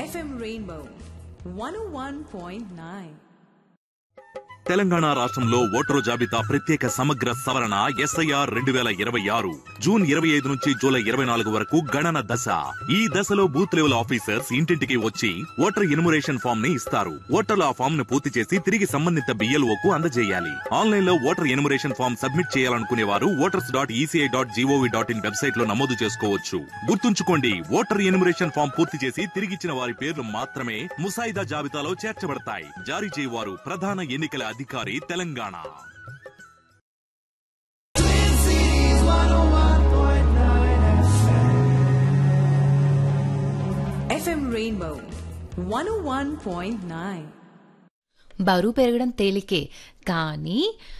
FM Rainbow 101.9. Telangana రాష్ట్రంలో voter జాబితా ప్రత్యేక సమగ్ర సవరణ ఎస్ఐఆర్ రెండు వేల ఇరవై ఆరు జూన్ ఇరవై ఐదు నుంచి జూలై ఇరవై నాలుగు వరకు గణన దశ ఈ దశలో బూత్ లెవెల్ ఆఫీసర్స్ ఇంటింటికి వచ్చి ఓటర్ ఎన్యుమరేషన్ ఫామ్ ని ఇస్తారు ఓటర్లు ఆ ఫామ్ ను పూర్తి చేసి తిరిగి సంబంధిత BLO కు అందజేయాలి ఆన్లైన్ లో ఓటర్ ఎన్యుమరేషన్ ఫామ్ సబ్మిట్ చేయాలనుకునే వారు voters dot ECI dot gov dot in website లో నమోదు చేసుకోవచ్చు గుర్తుంచుకోండి ఓటర్ ఎన్యుమరేషన్ ఫామ్ పూర్తి చేసి తిరిగిచ్చిన వారి పేర్లు మాత్రమే ముసాయిదా జాబితాలో చేర్చబడతాయి జారీ చేయవారు ప్రధాన ఎన్నికల అధికారి తెలంగాణ FM Rainbow 101.9. బరువు పెరగడం తేలికే కానీ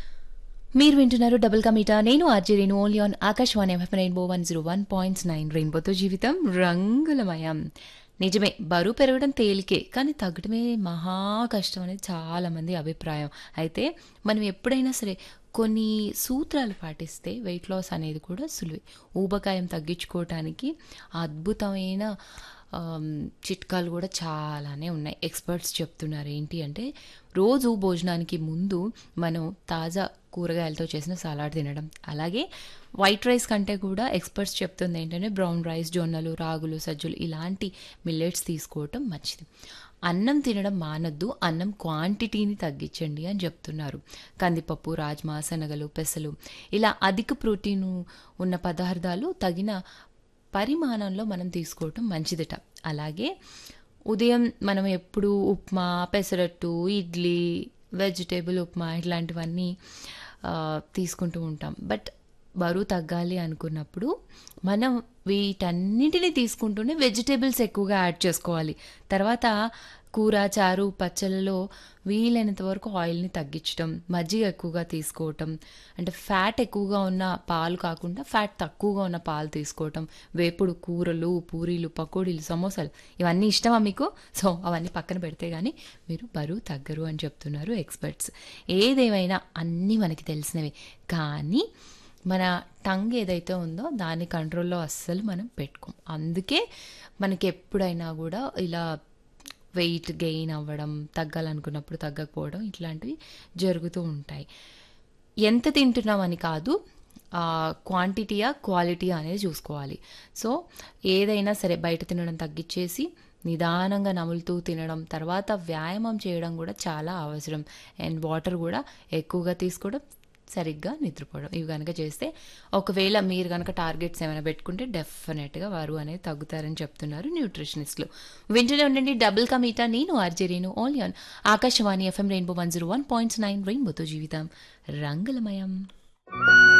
మీరు వింటున్నారు డబుల్ కమిటా నేను RJ Renu only on Akashvani FM rainbow one zero one point nine రెయిన్బోతో జీవితం రంగులమయం నిజమే బరువు పెరగడం తేలికే కానీ తగ్గడమే మహా కష్టం అనేది చాలామంది అభిప్రాయం అయితే మనం ఎప్పుడైనా సరే కొన్ని సూత్రాలు పాటిస్తే వెయిట్ లాస్ అనేది కూడా సులువే ఊబకాయం తగ్గించుకోవటానికి అద్భుతమైన ఆమ్, చిట్కాలు కూడా చాలానే ఉన్నాయి ఎక్స్పర్ట్స్ చెప్తున్నారు ఏంటి అంటే రోజు భోజనానికి ముందు మనం తాజా కూరగాయలతో చేసిన సలాడ్ తినడం అలాగే వైట్ రైస్ కంటే కూడా ఎక్స్పర్ట్స్ చెప్తుంది ఏంటంటే బ్రౌన్ రైస్ జొన్నలు రాగులు సజ్జలు ఇలాంటి మిల్లెట్స్ తీసుకోవటం మంచిది అన్నం తినడం మానద్దు అన్నం క్వాంటిటీని తగ్గించండి అని చెప్తున్నారు కందిపప్పు రాజ్మా శనగలు పెసలు ఇలా అధిక ప్రోటీన్ ఉన్న పదార్థాలు తగిన పరిమాణంలో మనం తీసుకోవటం మంచిదట అలాగే ఉదయం మనం ఎప్పుడు ఉప్మా పెసరట్టు ఇడ్లీ వెజిటేబుల్ ఉప్మా ఇట్లాంటివన్నీ ఆ, తీసుకుంటూ ఉంటాం బట్ బరువు తగ్గాలి అనుకున్నప్పుడు మనం వీటన్నిటిని తీసుకుంటూనే వెజిటేబుల్స్ ఎక్కువగా యాడ్ చేసుకోవాలి తర్వాత కూర చారు పచ్చళ్ళలో వీలైనంత వరకు ఆయిల్ని తగ్గించడం మజ్జిగ ఎక్కువగా తీసుకోవటం అంటే ఫ్యాట్ ఎక్కువగా ఉన్న పాలు కాకుండా ఫ్యాట్ తక్కువగా ఉన్న పాలు తీసుకోవటం వేపుడు కూరలు పూరీలు పకోడీలు సమోసాలు ఇవన్నీ ఇష్టమా మీకు సో అవన్నీ పక్కన పెడితే కానీ మీరు బరువు తగ్గరు అని చెప్తున్నారు ఎక్స్పర్ట్స్ ఏదేమైనా అన్నీ మనకి తెలిసినవి కానీ మన టంగ్ ఏదైతే ఉందో దాని కంట్రోల్లో అస్సలు మనం పెట్టుకోం అందుకే మనకి ఎప్పుడైనా కూడా ఇలా వెయిట్ గెయిన్ అవ్వడం తగ్గాలనుకున్నప్పుడు తగ్గకపోవడం ఇట్లాంటివి జరుగుతూ ఉంటాయి ఎంత తింటున్నామని కాదు క్వాంటిటీయా క్వాలిటీ అనేది చూసుకోవాలి సో ఏదైనా సరే బయట తినడం తగ్గించేసి నిదానంగా నములుతూ తినడం తర్వాత వ్యాయామం చేయడం కూడా చాలా అవసరం అండ్ వాటర్ కూడా ఎక్కువగా తీసుకోవడం సరిగ్గా నిద్రపోవడం ఇవి కనుక చేస్తే ఒకవేళ మీరు కనుక టార్గెట్స్ ఏమైనా పెట్టుకుంటే డెఫినెట్గా వారు అనేది తగ్గుతారని చెప్తున్నారు న్యూట్రిషనిస్టులు వింటూనే ఉండండి డబుల్ కమీటా నేను ఆర్జరీను only on Akashvani FM rainbow one zero one point nine రెయిన్బోతో జీవితం రంగులమయం